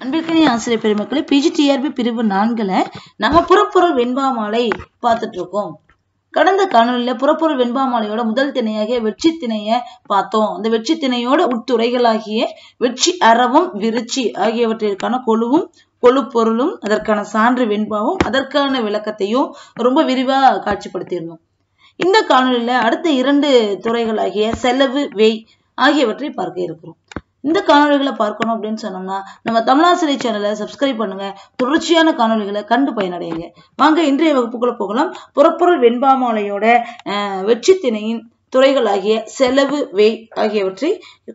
அன்பிற்கினிய ஆசிரியர் பெருமக்களே பிஜிடிஆர்பி பிரிவு நான்குல நம்ம புறப்பொருள் வெண்பா மாலை பார்த்துட்டு இருக்கோம் கடந்த காணொலியில புறப்பொருள் வெண்பா மாலையோட முதல் திணையாகிய வெற்றி திணைய பார்த்தோம் அந்த வெற்றி திணையோட உட்துறைகளாகிய வெற்றி அறவும் விருச்சி ஆகியவற்றிற்கான கொழுவும் கொழுப்பொருளும் அதற்கான சான்று வெண்பாவும் அதற்கான விளக்கத்தையும் ரொம்ப விரிவா காட்சிப்படுத்தியிருந்தோம் இந்த காணொலியில அடுத்த இரண்டு துறைகளாகிய செலவு வெய் ஆகியவற்றை பார்க்க இருக்கிறோம் இந்த காணொலிகளை பார்க்கணும் அப்படின்னு சொன்னோம்னா நம்ம தமிழாசிரியர் சேனலை சப்ஸ்கிரைப் பண்ணுங்க தொடர்ச்சியான காணொலிகளை கண்டு பயனடையுங்க வாங்க இன்றைய வகுப்புக்குள்ள போகலாம் புறப்பொருள் வெண்பாமாலையோட அஹ், வெற்றி திணையின் துறைகளாகிய செலவு வெய் ஆகியவற்றை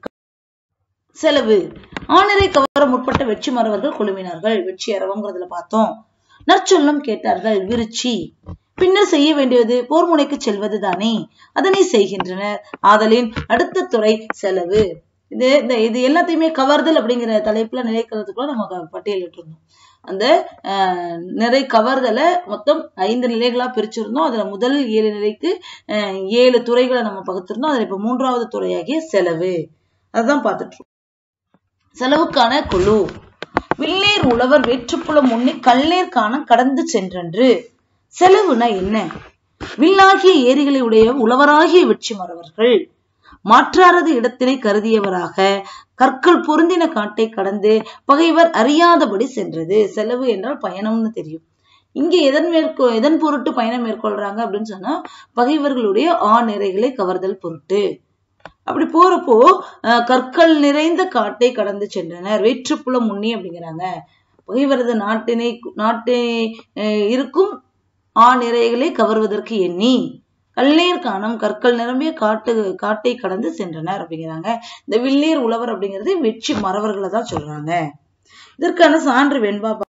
செலவு ஆணிரை கவர முற்பட்ட வெற்றி மறவர்கள் குழுமினார்கள் வெற்றி அரவங்கிறதுல பார்த்தோம் நற்சொல்லம் கேட்டார்கள் விருச்சி பின்னர் செய்ய வேண்டியது போர் முனைக்கு செல்வது தானே அதனை செய்கின்றனர் ஆதலின் அடுத்த துறை செலவு இது இந்த இது எல்லாத்தையுமே கவர்தல் அப்படிங்கிற தலைப்புல நிலைக்கிறதுக்குள்ள நம்ம க- பட்டியலிட்டு இருந்தோம் அந்த அஹ், நிறை கவர்தலை மொத்தம் ஐந்து நிலைகளா பிரிச்சிருந்தோம் அதுல முதல் ஏழு நிலைக்கு அஹ், ஏழு துறைகளை நம்ம பகுத்திருந்தோம் அதுல இப்ப மூன்றாவது துறையாகிய செலவு அதுதான் பார்த்துட்டு இருக்கோம் செலவுக்கான குழு வில்லேர் உழவர் வேற்றுப்புலம் முன்னே கல்லேர் காண கடந்து சென்றன்று செலவுனா என்ன வில்லாகிய ஏரிகளை உடைய உழவராகிய வெற்றி மறவர்கள் மாற்றாரது இடத்தினை கருதியவராக கற்கள் பொருந்தின காட்டை கடந்து பகைவர் அறியாதபடி சென்றது செலவு என்றால் பயணம்னு தெரியும் இங்க எதன் மேற்கொ எதன் பொருட்டு பயணம் மேற்கொள்றாங்க அப்படின்னு சொன்னா பகைவர்களுடைய ஆ நிறைகளை கவர்தல் பொருட்டு அப்படி போறப்போ அஹ், கற்கள் நிறைந்த காட்டை கடந்து சென்றனர் வேற்றுப்புலம் முன்னி அப்படிங்கிறாங்க பகைவரது நாட்டினை நாட்டை அஹ், இருக்கும் ஆ நிறைகளை கவர்வதற்கு எண்ணி கல்லேர் காணம் கற்கள் நிரம்பிய காட்டு காட்டை கடந்து சென்றனர் அப்படிங்கிறாங்க இந்த வில்லேர் உழவர் அப்படிங்கிறது வெற்றி மறவர்களை தான் சொல்றாங்க இதற்கான சான்று வெண்பா பா-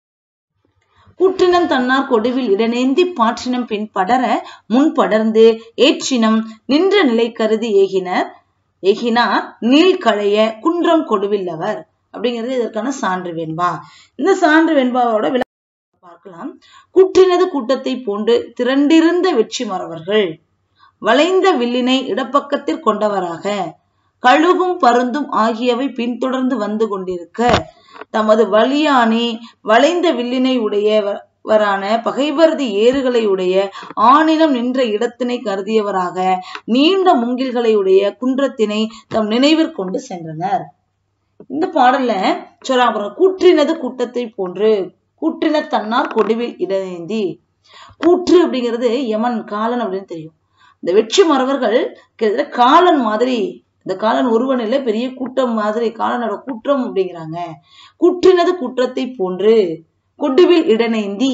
கூற்றினம் தன்னார் கொடுவில் இடனேந்தி பாற்றினம் பின் படர முன் படர்ந்து ஏற்றினம் நின்ற நிலை கருதி ஏகினர் ஏகினார் நீள் களைய குன்றம் கொடுவில்லவர் அப்படிங்கிறது இதற்கான சான்று வெண்பா இந்த சான்று வெண்பாவோட விளக்கம் பார்க்கலாம் கூற்றினது கூட்டத்தை போன்று திரண்டிருந்த வெற்றி மறவர்கள் வளைந்த வில்லினை இடப்பக்கத்தில் கொண்டவராக கழுகும் பருந்தும் ஆகியவை பின்தொடர்ந்து வந்து கொண்டிருக்க தமது வலியானே வளைந்த வில்லினை உடையவரான பகைவரது ஏறுகளை உடைய ஆணினம் நின்ற இடத்தினை கருதியவராக நீண்ட முங்கில்களை உடைய குன்றத்தினை தம் நினைவிற்கொண்டு சென்றனர் இந்த பாடல்ல சொல்றாங்க பாருங்க, கூற்றினது கூட்டத்தை போன்று கூற்றின தன்னார் கொடுவில் இடநேந்தி கூற்று அப்படிங்கிறது யமன் காலன் அப்படின்னு தெரியும் இந்த வெற்றி மறவர்கள் கிட்டத்தட்ட காலன் மாதிரி இந்த காலன் ஒருவன் இல்லை பெரிய கூட்டம் மாதிரி காலனோட கூட்டம் அப்படிங்கிறாங்க கூற்றினது குற்றத்தை போன்று கொடுவில் இடநேந்தி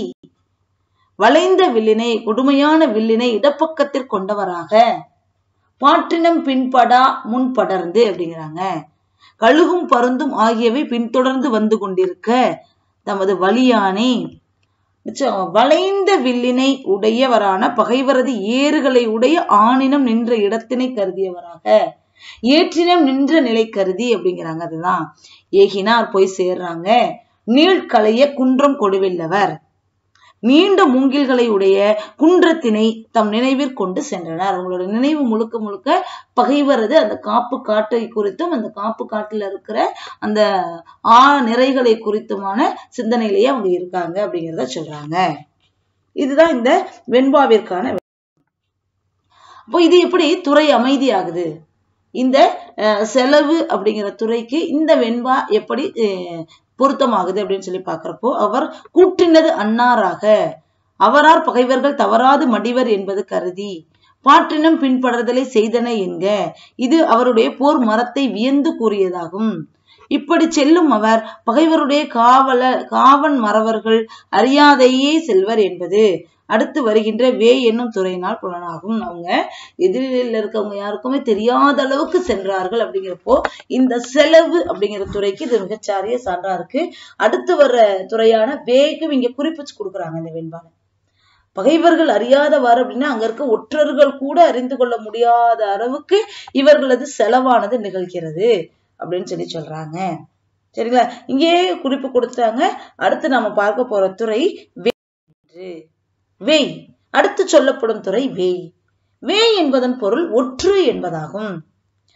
வளைந்த வில்லினை கொடுமையான வில்லினை இடப்பக்கத்தில் கொண்டவராக பாற்றினம் பின்படா முன் படர்ந்து அப்படிங்கிறாங்க கழுகும் பருந்தும் ஆகியவை பின்தொடர்ந்து வந்து கொண்டிருக்க தமது வலியானே மிச்சம் வளைந்த வில்லினை உடையவரான பகைவரது ஏறுகளை உடைய ஆணினம் நின்ற இடத்தினை கருதியவராக ஏற்றினம் நின்ற நிலை கருதி அப்படிங்கிறாங்க அதுதான் ஏகினார் போய் சேர்றாங்க நீழ்களைய குன்றம் கொடுவில்லவர் நீண்ட மூங்கில்களை உடைய குன்றத்தினை தம் நினைவிற்கொண்டு சென்றனர் அவங்களோட நினைவு முழுக்க முழுக்க பகைவரது அந்த காப்பு காட்டை குறித்தும் அந்த காப்பு காட்டுல இருக்கிற அந்த ஆ நிறைகளை குறித்துமான சிந்தனையிலேயே அவங்க இருக்காங்க அப்படிங்கிறத சொல்றாங்க இதுதான் இந்த வெண்பாவிற்கான அப்போ இது எப்படி துறை அமைதியாகுது இந்த அஹ், செலவு அப்படிங்கிற துறைக்கு இந்த வெண்பா எப்படி அஹ், பொருத்தமாகுது அப்படின்னு சொல்லி பார்க்கிறப்போ அவர் கூற்றினது அன்னாராக அவரார் பகைவர்கள் தவறாது மடிவர் என்பது கருதி பாற்றினம் பின்பற்றுதலை செய்தன என்க இது அவருடைய போர் மரத்தை வியந்து கூறியதாகும் இப்படி செல்லும் அவர் பகைவருடைய காவல காவன் மறவர்கள் அறியாதையே செல்வர் என்பது அடுத்து வருகின்ற வே என்னும் துறையினால் புலனாகும் அவங்க எதிரில் இருக்கவங்க யாருக்குமே தெரியாத அளவுக்கு சென்றார்கள் அப்படிங்கிறப்போ இந்த செலவு அப்படிங்கிற துறைக்கு இது மிகச்சாரிய சான்றா இருக்கு அடுத்து வர்ற துறையான வேகும் இங்க குறிப்பிச்சு கொடுக்குறாங்க இந்த வெண்பாலை பகைவர்கள் அறியாதவாறு அப்படின்னா அங்க இருக்க ஒற்றர்கள் கூட அறிந்து கொள்ள முடியாத அளவுக்கு இவர்களது செலவானது நிகழ்கிறது அப்படின்னு சொல்லி சொல்றாங்க சரிங்களா இங்கேயே குறிப்பு கொடுத்தாங்க அடுத்து நாம பார்க்க போற துறை வேய் வேய் அடுத்து சொல்லப்படும் துறை வேய் வேய் என்பதன் பொருள் ஒற்று என்பதாகும்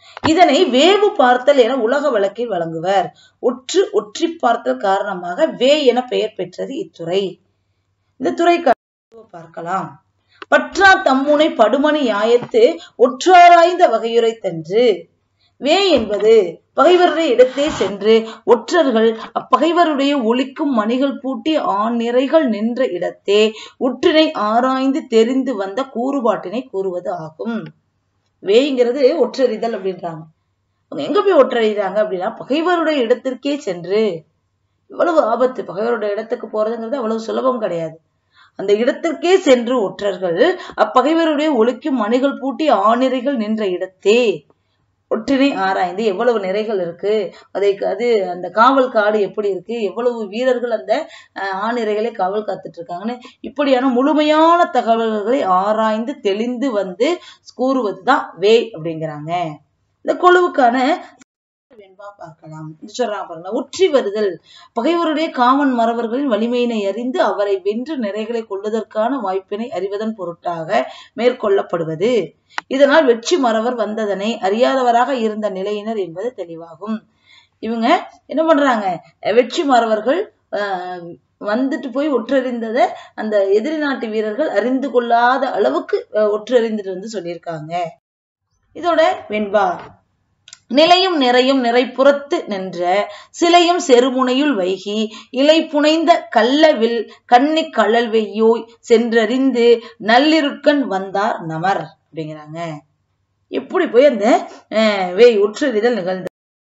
இதனை வேவு பார்த்தல் என உலக வழக்கில் வழங்குவர் ஒற்று ஒற்றி பார்த்தல் காரணமாக வே என பெயர் பெற்றது இத்துறை இந்த துறை பார்க்கலாம் பற்றா தம்முனை படுமணி யாயத்து ஒற்றாராய்ந்த வகையுறை தன்று வே என்பது பகைவருடைய இடத்தே சென்று ஒற்றர்கள் அப்பகைவருடைய ஒளிக்கும் மணிகள் பூட்டி ஆநிறைகள் நின்ற இடத்தே உற்றினை ஆராய்ந்து தெரிந்து வந்த கூறுபாட்டினை கூறுவது ஆகும் வேங்கிறது ஒற்றறிதல் அப்படின்றாங்க அவங்க எங்க போய் ஒற்றறிறாங்க அப்படின்னா பகைவருடைய இடத்திற்கே சென்று இவ்வளவு ஆபத்து பகைவருடைய இடத்துக்கு போறதுங்கிறது அவ்வளவு சுலபம் கிடையாது அந்த இடத்திற்கே சென்று ஒற்றர்கள் அப்பகைவருடைய ஒளிக்கும் மணிகள் பூட்டி ஆநிறைகள் நின்ற இடத்தே ஒற்றினை ஆராய்ந்து எவ்வளவு நிறைகள் இருக்கு அதை அது அந்த காவல் காடு எப்படி இருக்கு எவ்வளவு வீரர்கள் அந்த ஆணிரைகளை காவல் காத்துட்டு இருக்காங்கன்னு இப்படியான முழுமையான தகவல்களை ஆராய்ந்து தெளிந்து வந்து கூறுவதுதான் வே அப்படிங்கிறாங்க இந்த குழுவுக்கான வெண்பா பார்க்கலாம் சொல்றாங்க பாருங்க உற்றி வருதல் பகைவருடைய காமன் மறவர்களின் வலிமையினை அறிந்து அவரை வென்று நிறைகளை கொள்வதற்கான வாய்ப்பினை அறிவதன் பொருட்டாக மேற்கொள்ளப்படுவது இதனால் வெற்றி மறவர் வந்ததனை அறியாதவராக இருந்த நிலையினர் என்பது தெளிவாகும் இவங்க என்ன பண்றாங்க வெற்றி மறவர்கள் வந்துட்டு போய் ஒற்றறிந்ததை அந்த எதிரி நாட்டு வீரர்கள் அறிந்து கொள்ளாத அளவுக்கு ஒற்றறிந்துட்டு வந்து சொல்லியிருக்காங்க இதோட வெண்பா நிலையும் நிறையும் நிறைப்புறத்து நின்ற சிலையும் செருமுனையுள் வைகி இலை புனைந்த கள்ளவில் கண்ணி கழல் வெய்யோய் சென்றறிந்து நள்ளிருட்கண் வந்தார் நமர் அப்படிங்கிறாங்க எப்படி போய் அந்த வேய் உற்றறிதல் நிகழ்ந்த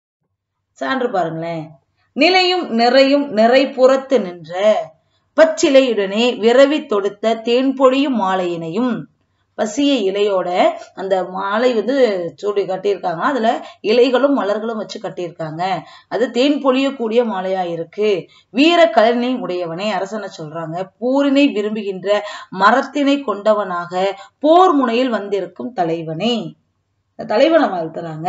சான்று பாருங்களேன் நிலையும் நிறையும் நிறைப்புறத்து நின்ற பச்சிலையுடனே விரவி தொடுத்த தேன்பொழியும் மாலையினையும் பசிய இலையோட அந்த மாலை வந்து சூடி கட்டியிருக்காங்க அதுல இலைகளும் மலர்களும் வச்சு கட்டியிருக்காங்க அது தேன் பொழியக்கூடிய மாலையா இருக்கு வீர கலனை உடையவனை அரசனை சொல்றாங்க போரினை விரும்புகின்ற மரத்தினை கொண்டவனாக போர் முனையில் வந்திருக்கும் தலைவனே தலைவனை வாழ்த்துறாங்க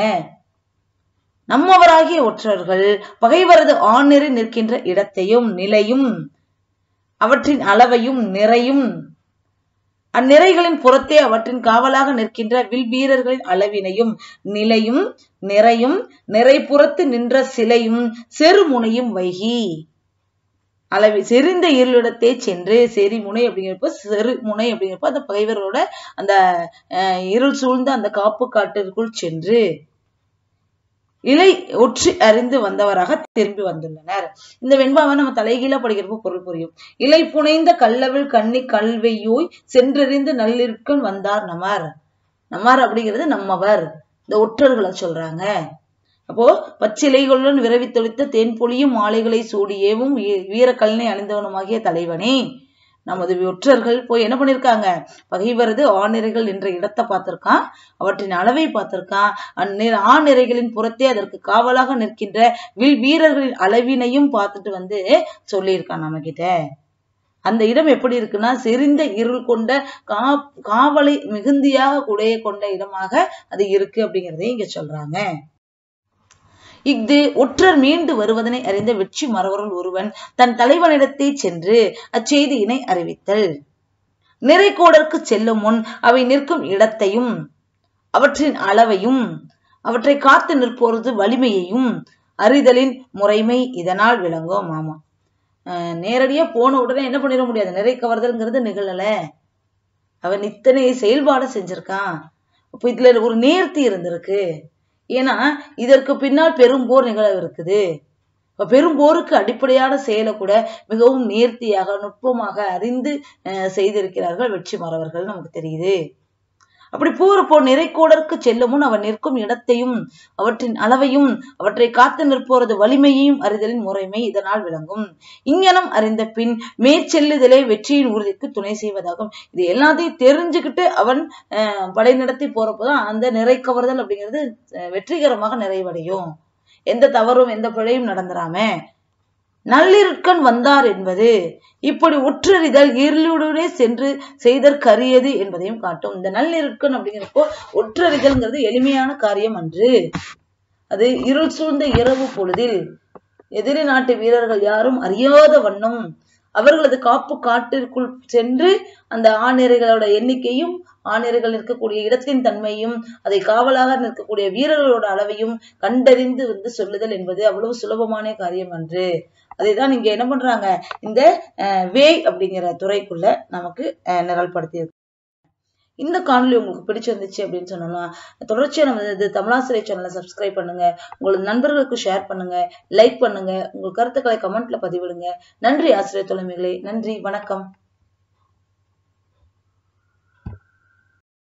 நம்மவராகிய ஒற்றர்கள் பகைவரது ஆண்நிறை நிற்கின்ற இடத்தையும் நிலையும் அவற்றின் அளவையும் நிறையும் அந்நிறைகளின் புறத்தே அவற்றின் காவலாக நிற்கின்ற வில் வீரர்களின் அளவினையும் நிலையும் நிறையும் நிறைப்புறத்து நின்ற சிலையும் செருமுனையும் வைகி அளவி செறிந்த இருளிடத்தே சென்று செறி முனை அப்படிங்கிறப்ப செரு முனை அப்படிங்கிறப்ப அந்த பகைவரோட அந்த இருள் சூழ்ந்த அந்த காப்பு காட்டிற்குள் சென்று இலை ஒற்றி அறிந்து வந்தவராக திரும்பி வந்துள்ளனர் இந்த வெண்பாவை நம்ம தலைகீழ படிக்கிறப்போ பொருள் புரியும் இலை புனைந்த கல்லவில் கண்ணி கல்வையோய் சென்றறிந்து நல்லிற்கன் வந்தார் நமர் நமர் அப்படிங்கிறது நம்மவர் இந்த ஒற்றர்களை சொல்றாங்க அப்போ பச்சிலைகளுடன் விரவி தொழித்த தேன்பொழியும் மாலைகளை சூடியேவும் வீரக்கல்லனை அணிந்தவனுமாகிய தலைவனே நமது ஒற்றர்கள் போய் என்ன பண்ணிருக்காங்க பகைவரது ஆணிரைகள் என்ற இடத்தை பார்த்திருக்கான் அவற்றின் அளவை பார்த்திருக்கான் அந்நிற ஆணிரைகளின் புறத்தே அதற்கு காவலாக நிற்கின்ற வில் வீரர்களின் அளவினையும் பார்த்துட்டு வந்து சொல்லியிருக்கான் நம்ம கிட்ட அந்த இடம் எப்படி இருக்குன்னா செறிந்த இருள் கொண்ட கா காவலை மிகுந்தியாக குடைய கொண்ட இடமாக அது இருக்கு அப்படிங்கறதையும் இங்க சொல்றாங்க இஃது ஒற்றர் மீண்டு வருவதனை அறிந்த வெற்றி மறவருள் ஒருவன் தன் தலைவனிடத்தே சென்று அச்செய்தியினை அறிவித்தல் நிறைகோடற்கு செல்லும் முன் அவை நிற்கும் இடத்தையும் அவற்றின் அளவையும் அவற்றை காத்து நிற்போரது வலிமையையும் அறிதலின் முறைமை இதனால் விளங்கும் ஆமா நேரடியா போன உடனே என்ன பண்ணிட முடியாது நிறை கவர்தல்ங்கிறது நிகழல அவன் இத்தனை செயல்பாடு செஞ்சிருக்கான் அப்ப இதுல ஒரு நேர்த்தி இருந்திருக்கு ஏன்னா இதற்கு பின்னால் பெரும் போர் நிகழவிருக்குது இப்ப பெரும் போருக்கு அடிப்படையான செயலை கூட மிகவும் நேர்த்தியாக நுட்பமாக அறிந்து செய்திருக்கிறார்கள் வெற்றி மறவர்கள் நமக்கு தெரியுது அப்படி போர் போ நிறைக்கோடற்கு செல்லும் முன் அவன் நிற்கும் இடத்தையும் அவற்றின் அளவையும் அவற்றை காத்து நிற்போரது வலிமையையும் அறிதலின் முறைமை இதனால் விளங்கும் இங்கனம் அறிந்த பின் மேற்செல்லுதலே வெற்றியின் உறுதிக்கு துணை செய்வதாகும் இது எல்லாத்தையும் தெரிஞ்சுக்கிட்டு அவன் படை நடத்தி போறப்போதான் அந்த நிறை கவர்தல் அப்படிங்கிறது வெற்றிகரமாக நிறைவடையும் எந்த தவறும் எந்த பிழையும் நடந்துராம நள்ளிருட்கண் வந்தார் என்பது இப்படி உற்றறிதல் இருளுடனே சென்று செய்தற்கரியது என்பதையும் காட்டும் இந்த நள்ளிருட்கண் அப்படிங்கிறப்போ ஒற்றறிதல்ங்கிறது எளிமையான காரியம் அன்று அது இருள் சூழ்ந்த இரவு பொழுதில் எதிரி நாட்டு வீரர்கள் யாரும் அறியாத வண்ணம் அவர்களது காப்பு காட்டிற்குள் சென்று அந்த ஆணிரைகளோட எண்ணிக்கையும் ஆணிரைகள் நிற்கக்கூடிய இடத்தின் தன்மையும் அதை காவலாக நிற்கக்கூடிய வீரர்களோட அளவையும் கண்டறிந்து வந்து சொல்லுதல் என்பது அவ்வளவு சுலபமான காரியம் அன்று அதைதான் இங்க என்ன பண்றாங்க இந்த வேய் அப்படிங்கிற துறைக்குள்ள நமக்கு நிரல்படுத்தியிருக்கு இந்த காணொலி உங்களுக்கு பிடிச்சிருந்துச்சு அப்படின்னு சொன்னோம்னா தொடர்ச்சியா நம்ம இது தமிழாசிரியர் சேனலை சப்ஸ்கிரைப் பண்ணுங்க உங்களது நண்பர்களுக்கு ஷேர் பண்ணுங்க லைக் பண்ணுங்க உங்கள் கருத்துக்களை கமெண்ட்ல பதிவிடுங்க நன்றி ஆசிரியர் தலைமைகளே நன்றி வணக்கம்